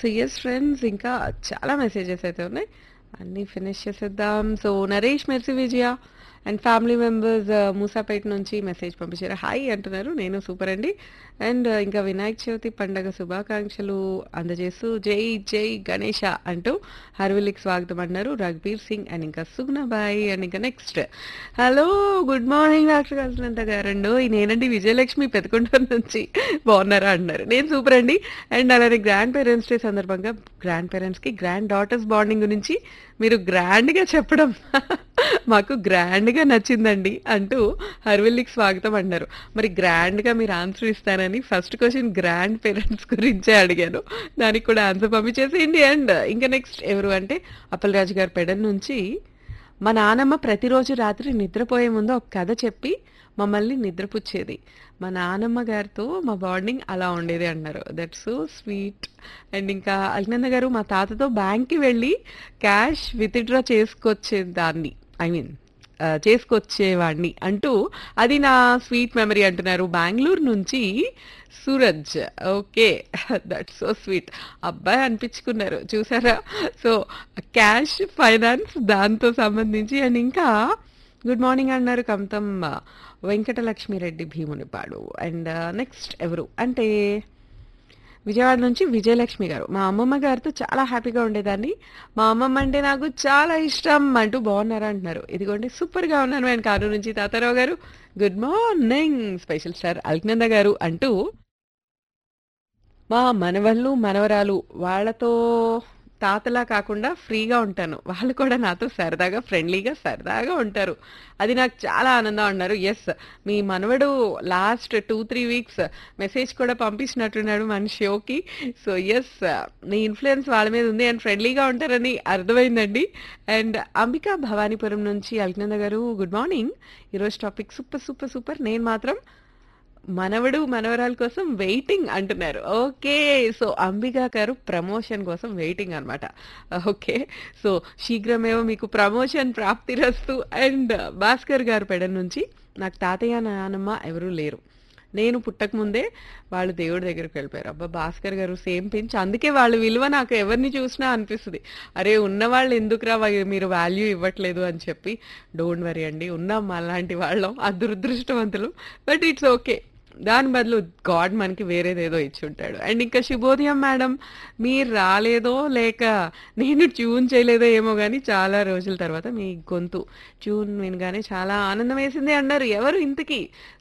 So yes friends ఇంకా చాలా messages అయితే ఉన్నాయి. అన్నీ ఫినిష్ చేసేద్దాం. So Naresh Mercy Vijaya and family members Moosapet నుంచి మెసేజ్ పంపించారు. హాయ్ అంటున్నారు. నేను సూపర్ అండి. అండ్ ఇంకా వినాయక చవితి పండగ శుభాకాంక్షలు అందజేస్తూ జై జై గణేష అంటూ హర్విలికి స్వాగతం అన్నారు. రఘుబీర్ సింగ్ అండ్ ఇంకా సుగ్నాబాయి అండ్ ఇంకా next hello good morning doctor కలిసినంత గారండు నేనండి విజయలక్ష్మి పెదకొండూరు నుంచి బాగున్నారా అన్నారు. నేను సూపర్ అండి. అండ్ అలానే గ్రాండ్ పేరెంట్స్ డే సందర్భంగా గ్రాండ్ పేరెంట్స్‌కి గ్రాండ్ డాటర్స్ బాండింగ్ గురించి మీరు గ్రాండ్‌గా చెప్పడం మాకు గ్రాండ్‌గా నచ్చిందండి అంటూ హర్విల్లికి స్వాగతం అన్నారు. మరి గ్రాండ్‌గా మీరు ఆన్సర్ ఇస్తారని ఫస్ట్ క్వెషన్ గ్రాండ్ పేరెంట్స్ గురించే అడిగాను. దానికి కూడా ఆన్సర్ పంపించేసేయండి. అండ్ ఇంకా నెక్స్ట్ ఎవరు అంటే అప్పలరాజు గారు పెడన్ నుంచి మా నానమ్మ ప్రతిరోజు రాత్రి నిద్రపోయే ముందు ఒక కథ చెప్పి మమ్మల్ని నిద్రపుచ్చేది. మా నానమ్మ గారితో మా బాండింగ్ అలా ఉండేది అన్నారు. That's so sweet. అండ్ ఇంకా అల్కనంద గారు మా తాతతో బ్యాంక్‌కి వెళ్ళి క్యాష్ విత్‌డ్రా చేసుకొచ్చేదాన్ని. ఐ మీన్ ఆహ్, చేసుకొచ్చేవాడిని అంటూ అది నా స్వీట్ మెమరీ అంటున్నారు. బెంగుళూరు నుంచి Suraj. Okay. That's so sweet. అబ్బాయి అనిపించుకున్నారు. చూసారా? సో క్యాష్ ఫైనాన్స్ దాంతో సంబంధించి అండ్ ఇంకా గుడ్ మార్నింగ్ అన్నారు కమతం వెంకటలక్ష్మిరెడ్డి భీమునిపాడు. అండ్ నెక్స్ట్ ఎవరు అంటే విజయవాడ నుంచి విజయలక్ష్మి గారు. మా అమ్మమ్మ గారితో చాలా హ్యాపీగా ఉండేదాన్ని. మా అమ్మమ్మ అంటే నాకు చాలా ఇష్టం అంటూ బాగున్నారా అంటున్నారు. ఇదిగోండి సూపర్‌గా ఉన్నాను అండ్ కానూరు నుంచి తాతారావు గారు good morning special star Alakananda గారు అంటూ మా మనవళ్ళు, మనవరాలు వాళ్ళతో తాతలా కాకుండా ఫ్రీగా ఉంటాను. వాళ్ళు కూడా నాతో సరదాగా, ఫ్రెండ్లీగా, సరదాగా ఉంటారు. అది నాకు చాలా ఆనందం అన్నారు. యెస్. మీ మనవడు లాస్ట్ 2, 3 వీక్స్ మెసేజ్ కూడా పంపించినట్టున్నాడు మన షోకి. So yes. మీ ఇన్‌ఫ్లూయెన్స్ వాళ్ళ మీద ఉంది అండ్ ఫ్రెండ్లీగా ఉంటారని అర్థమైందండి. అండ్ అంబిక భవానీపురం నుంచి అల్కనంద గారు గుడ్ మార్నింగ్. ఈరోజు టాపిక్ సూపర్, సూపర్, సూపర్. నేను మాత్రం మనవడు, మనవరాలు కోసం వెయిటింగ్ అంటున్నారు. ఓకే. సో అంబిక గారు ప్రమోషన్ కోసం వెయిటింగ్ అన్నమాట. ఓకే. సో శీఘ్రమేవ మీకు ప్రమోషన్ ప్రాప్తిరస్తు అండ్ భాస్కర్ గారు పెడన్ నుంచి నాకు తాతయ్య, నానమ్మ ఎవరూ లేరు. నేను పుట్టకముందే వాళ్ళు దేవుడి దగ్గరికి వెళ్ళిపోయారు. అబ్బా! భాస్కర్ గారు సేమ్ పించ్. అందుకే వాళ్ళ విలువ నాకు ఎవరిని చూసినా అనిపిస్తది. అరే! ఉన్నవాళ్ళు ఎందుకురా వ మీరు వాల్యూ ఇవ్వట్లేదు అని చెప్పి డోంట్ వరీ అండి. ఉన్నాం మాలాంటి వాళ్ళం. అదృష్టవంతులు. But it's okay. దాని బదులు గాడ్ మనకి వేరేదేదో ఇచ్చుంటాడు. అండ్ ఇంకా శుభోదయం మేడం. మీరు రాలేదో లేక నేను ట్యూన్ చేయలేదో ఏమో గానీ చాలా రోజుల తర్వాత మీ గొంతు ట్యూన్ వినగానే చాలా ఆనందం వేసింది అన్నారు. ఎవరు ఇంతకీ?